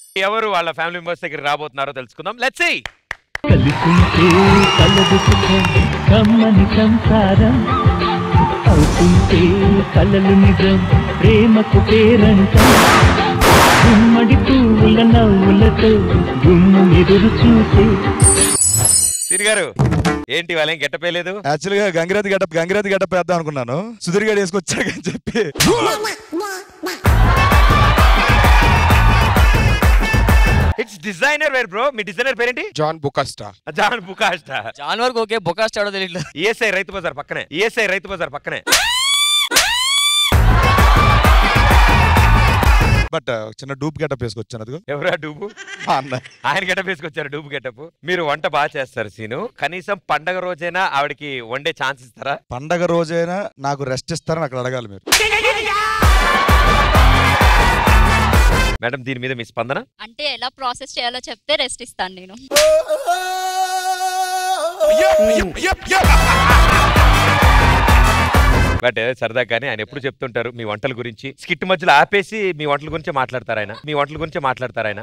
ఎవరు వాళ్ళ family members దగ్గర రాబోతున్నారో తెలుసుకుందాం లెట్స్ సీ కలిసుంటే కలదు సుఖం కమ్మని సంసారం అవుతుంటే కలలు నిజం ప్రేమకు పేరంటం గుమ్మడి పువ్వుల నవ్వులతో గుమ్ము ఎదురు చూసే సిరి గారు ఏంటి వాళ్ళేం గెట్టపేయలేదు యాక్చువల్ గా గంగిరాతి గడ్డ గంగిరాతి గడ్డ వేద్దాం అనుకున్నాను సుధీర్ గారు వేసుకొచ్చాకని చెప్పి ఇట్స్ డిజైనర్ వేర్ బ్రో మీ డిజైనర్ పేరేంటి జాన్ బుకస్టా జాన్ బుకాస్ట్ జాన్ వరకు ఓకే బొకాస్ట్ ఆడో తెలియట్లేదు ఈఎస్ఐ రైతు బజార్ పక్కనే ఈఎస్ఐ రైతు బజార్ పక్కనే బట్ చిన్న డూప్ గడ్డ వేసుకొచ్చాను అదిగో ఎవరా డూబు మా అన్న ఆయన గెటప్ వేసుకొచ్చారు డూబు గెటప్ మీరు వంట బాగా చేస్తారు సీను కనీసం పండగ రోజైనా ఆవిడకి వండే ఛాన్స్ ఇస్తారా పండగ రోజైనా నాకు రెస్ట్ ఇస్తారని అక్కడ అడగాలి మీరు మేడం దీని మీద మీ స్పందన అంటే ఎలా ప్రాసెస్ చేయాలో చెప్తే రెస్ట్ ఇస్తాను నేను బట్ సరదా కానీ ఆయన ఎప్పుడు చెప్తుంటారు మీ వంటల గురించి స్కిట్ మధ్యలో ఆపేసి మీ వంటల గురించి మాట్లాడతారు ఆయన మీ వంటల గురించి మాట్లాడతారు ఆయన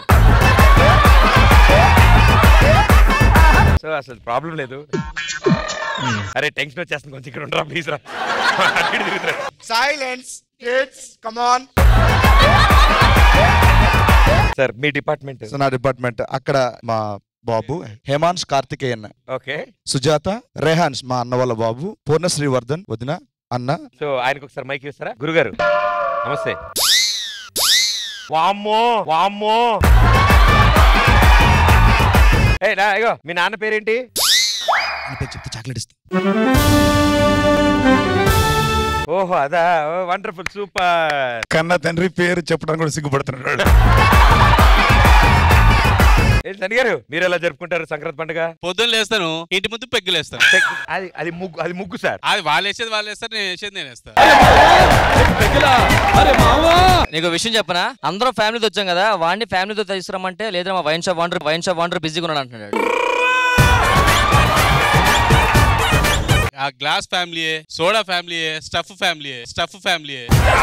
సో అసలు ప్రాబ్లం లేదు అరే టెన్షన్ వచ్చేస్తుంది కొంచెం ఇక్కడ ఉండరా ప్లీజ్ రా అటు ఇటు తిరుగుతురా. Silence kids come on sir మీ డిపార్ట్మెంట్ సో నా డిపార్ట్మెంట్ అక్కడ మా బాబు హేమాన్స్ కార్తికేయన్ ఓకే సుజాత రెహాన్స్ మా అన్న వాళ్ళ బాబు పూర్ణ శ్రీవర్ధన్ వదిన అన్న సో ఆయనకు ఒకసారి మైక్ ఇస్తారా గురుగారు నమస్తే వామ్మో వామ్మో ఏ నా ఇగో మీ నాన్న పేరేంటి చెప్తే చాక్లెట్ ఇస్తా ఓహో అదా వండర్ఫుల్ సూపర్ కన్న తండ్రి పేరు చెప్పడానికి కూడా సిగ్గుపడుతున్నాడు ఏంటి సని గారు మీరు ఎలా జరుపుకుంటారు సంక్రాంతి పండుగ పొద్దున్న లేస్తాను ఇంటి ముందు పెగ్గులేస్తాను అది అది ముగ్గు అది ముగ్గు సార్ అది వాళ్ళు వేసేది వాళ్ళు వేస్తారు నేను వేసేది నేను వేస్తాను నీకు విషయం చెప్పనా అందరం ఫ్యామిలీతో వచ్చాం కదా వాడిని ఫ్యామిలీతో తీసుకురమ్మంటే లేదా మా wine shop vendor wine shop vendor బిజీగా ఉన్నాడు అంటున్నాడు ఆ గ్లాస్ ఫ్యామిలీయే సోడా ఫ్యామిలీయే స్టఫ్ ఫ్యామిలీయే స్టఫ్ ఫ్యామిలీయే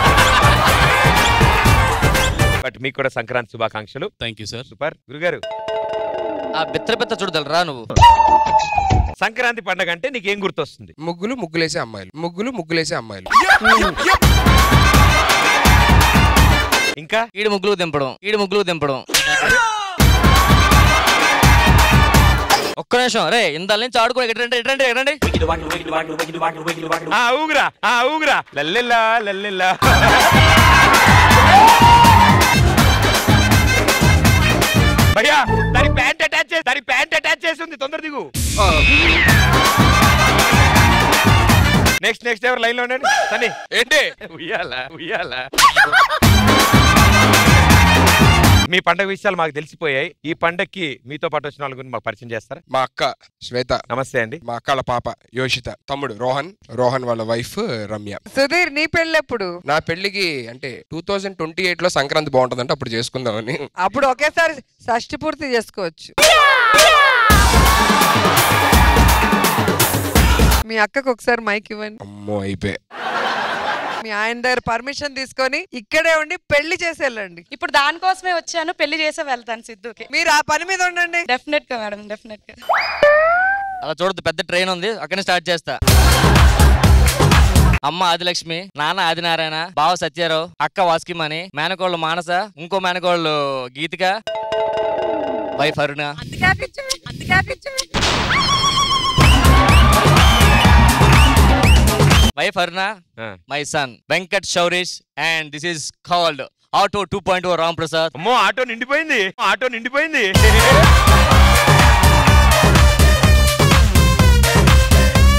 బట్ మీకు కూడా సంక్రాంతి శుభాకాంక్షలు థ్యాంక్ యూ సార్ సూపర్ గురుగారు ఆ బిత్ర బిత్ర చూడదలరా నువ్వు సంక్రాంతి పండుగ అంటే నీకేం గుర్తొస్తుంది ముగ్గులు ముగ్గులేసే అమ్మాయిలు ముగ్గులు ముగ్గులేసే అమ్మాయిలు ఇంకా ఈడు ముగ్గులు దింపడం ఈడు ముగ్గులు దింపడం ఒక్క నిమిషం రే ఇందాల నుంచి ఆడుకో ఎటండి ఎటండి ఎటండి ఆ ఊగురా ఆ ఊగురా లల్లెల్లా లల్లెల్లా భయ్యా దాని ప్యాంట్ అటాచ్ చేసి దాని ప్యాంట్ అటాచ్ చేసి ఉంది తొందర దిగు నెక్స్ట్ నెక్స్ట్ ఎవరు లైన్ లో ఉండండి సని ఏంటి ఉయ్యాలా ఉయ్యాలా మీ పండగ విషయాలు మాకు తెలిసిపోయాయి ఈ పండగకి మీతో పాటు వచ్చిన వాళ్ళ గురించి మాకు పరిచయం చేస్తారా మా అక్క శ్వేత నమస్తే అండి మా అక్కల పాప యోషిత తమ్ముడు రోహన్ రోహన్ వాళ్ళ వైఫ్ రమ్య సుధీర్ నీ పెళ్ళెప్పుడు నా పెళ్లికి అంటే టూ థౌజండ్ ట్వంటీ ఎయిట్ లో సంక్రాంతి బాగుంటుందంటే అప్పుడు చేసుకుందామని అప్పుడు ఒకేసారి షష్టి పూర్తి చేసుకోవచ్చు మీ అక్కకు ఒకసారి మైక్ ఇవ్వండి అమ్మో అయిపోయి మీ ఆయన దగ్గర పర్మిషన్ తీసుకొని ఇక్కడే ఉండి పెళ్లి చేసి వెళ్ళండి ఇప్పుడు దానికోసమే వచ్చాను పెళ్లి చేసే వెళ్తాను సిద్ధుకి మీరు ఆ పని మీద ఉండండి డెఫినెట్ గా మేడం డెఫినెట్ గా అలా చూడదు పెద్ద ట్రైన్ ఉంది అక్కడనే స్టార్ట్ చేస్తా అమ్మ ఆదిలక్ష్మి నాన్న ఆదినారాయణ బావ సత్యారావు అక్క వాస్కిమణి మేనకోళ్ళు మానస ఇంకో మేనకోళ్ళు గీతిక వైఫ్ అరుణ వైఫ్ అరుణ ఆ. My son Venkat Shourish and this is called auto two point O Ram Prasad అమ్మో ఆటో నిండిపోయింది ఆటో నిండిపోయింది